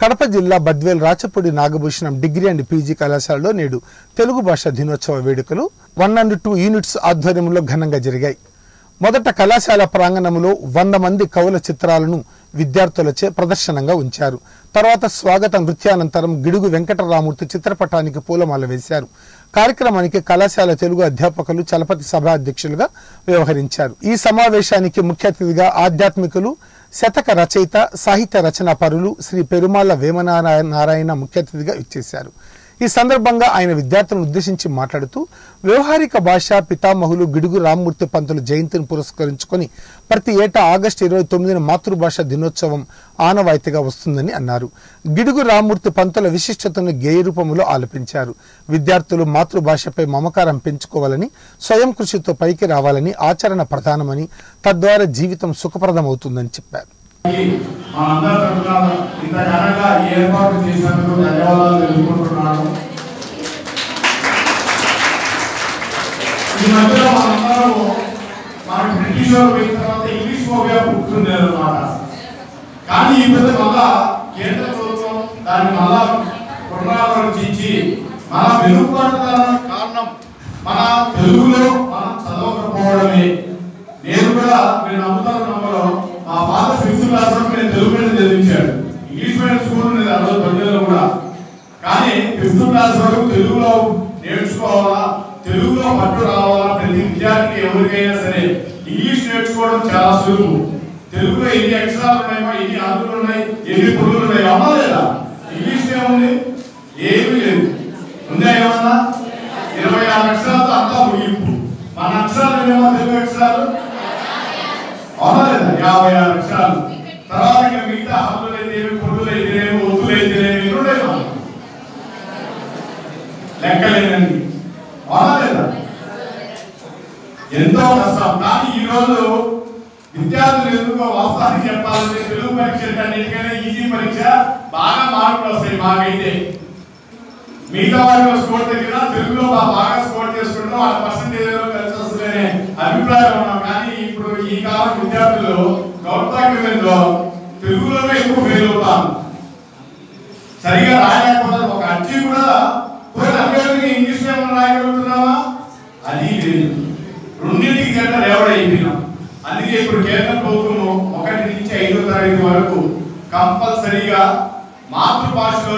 కడప జిల్లా Badvel Rachapudi Nagabhushanam degree and PG కళాశాలలో నేడు తెలుగు భాష దినోత్సవ వేడుకలు వన్ అండ్ టూ యూనిట్స్ ఆధ్వర్యంలో ఘనంగా జరిగాయి మొదట కళాశాల ప్రాంగణంలో వంద మంది కవుల చిత్రాలను విద్యార్థులచే ప్రదర్శనంగా ఉంచారు తర్వాత స్వాగత నృత్యానంతరం గిడుగు వెంకటరామూర్తి చిత్రపటానికి పూలమాల వేశారు కార్యక్రమానికి కళాశాల తెలుగు అధ్యాపకులు చలపతి సభ అధ్యక్షులుగా వ్యవహరించారు ఈ సమావేశానికి ముఖ్య అతిథిగా ఆధ్యాత్మికులు శతక రచయిత సాహిత్య రచన పరులు శ్రీ పెరుమాళ్ల వేమనారాయణ నారాయణ ముఖ్య అతిథిగా ఇచ్చేశారు ఈ సందర్భంగా ఆయన విద్యార్థులను ఉద్దేశించి మాట్లాడుతూ వ్యవహారిక భాష పితామహులు గిడుగు రామ్మూర్తి పంతుల జయంతిని పురస్కరించుకొని ప్రతి ఏటా ఆగస్టు ఇరవై తొమ్మిదిన మాతృభాష దినోత్సవం ఆనవాయితీగా వస్తుందని అన్నారు గిడుగు రామ్మూర్తి పంతుల విశిష్టతను గేయ రూపంలో ఆలపించారు విద్యార్థులు మాతృభాషపై మమకారం పెంచుకోవాలని స్వయం కృషితో పైకి రావాలని ఆచరణ ప్రధానమని తద్వారా జీవితం సుఖప్రదమవుతుందని చెప్పారు మనందరి తరఫున ఇంత ఘనంగా ఈ ఏర్పాటు చేసినందుకు ధన్యవాదాలు తెలుపుకుంటున్నాను ఈ మధ్యలో మనందరం మన బ్రిటిష్ వారు పోయిన తర్వాత ఇంగ్లీష్ ఫోబియా పుట్టుకుంది అనమాట కానీ ఈ మధ్య మళ్ళా కేంద్ర ప్రభుత్వం దాన్ని మళ్ళా పునరాలోచించి మన వెనుకబడతానికి కారణం మన తెలుగులో మనం చదవకపోవడమే నేను కూడా నేను నమ్ముతాను నమ్మలో మా పాత ఫిఫ్త్ క్లాస్ వరకు నేను తెలుగు మీడియం చదివించాడు ఇంగ్లీష్ మీడియం స్కూల్ నేను అరవై తొమ్మిదిలో కూడా కానీ ఫిఫ్త్ క్లాస్ వరకు తెలుగులో నేర్చుకోవాలా తెలుగులో పట్టు రావాలా ప్రతి విద్యార్థికి ఎవరికైనా సరే ఇంగ్లీష్ నేర్చుకోవడం చాలా సులువు తెలుగులో ఎన్ని అక్షరాలు ఉన్నాయో ఎన్ని ఆంధ్రులు ఉన్నాయి ఎన్ని పురుగులు ఉన్నాయి అమ్మా లేదా ఇంగ్లీష్ ఏముంది ఏమీ లేదు ఉందా ఏమన్నా ఇరవై ఆరు అక్షరాలతో అంతా ముగింపు మన అక్షరాలు ఏమో తెలుగు అక్షరాలు అవునా లేదా యాభై ఆరు అక్షరాలు తర్వాత ఇంకా మిగతా హద్దులు అయితేనేమి పొద్దులు అయితేనేమి ఒత్తులు అయితేనేమి ఎన్ని ఉన్నాయి మనకు లెక్కలేనండి అవునా లేదా ఎంతో కష్టం కానీ ఈ రోజు విద్యార్థులు ఎందుకో వాస్తవానికి చెప్పాలంటే తెలుగు పరీక్ష అన్నిటికైనా ఈజీ పరీక్ష బాగా మార్కులు వస్తాయి మాకైతే మిగతా వారిలో స్కోర్ దగ్గర తెలుగులో బా- బాగా స్కోర్ చేసుకుంటాం వాళ్ళ పర్సంటేజ్ ఏదో కలిసి వస్తుందనే అభిప్రాయం ఉన్నాం కానీ ఇప్పుడు ఈ కాలం విద్యార్థులు దౌర్భాగ్యంలో తెలుగులోనే ఎక్కువ ఫెయిల్ అవుతారు సరిగా రాయలేకపోతే ఒక అర్జీ కూడా పోయిన అభ్యర్థికి ఇంగ్లీష్ లో ఏమైనా రాయగలుగుతున్నావా అది లేదు రెండింటికి జెండా రేవడ అయిపోయినాం అందుకే ఇప్పుడు కేంద్ర ప్రభుత్వం ఒకటి నుంచి ఐదో తరగతి వరకు కంపల్సరీగా మాతృభాషలో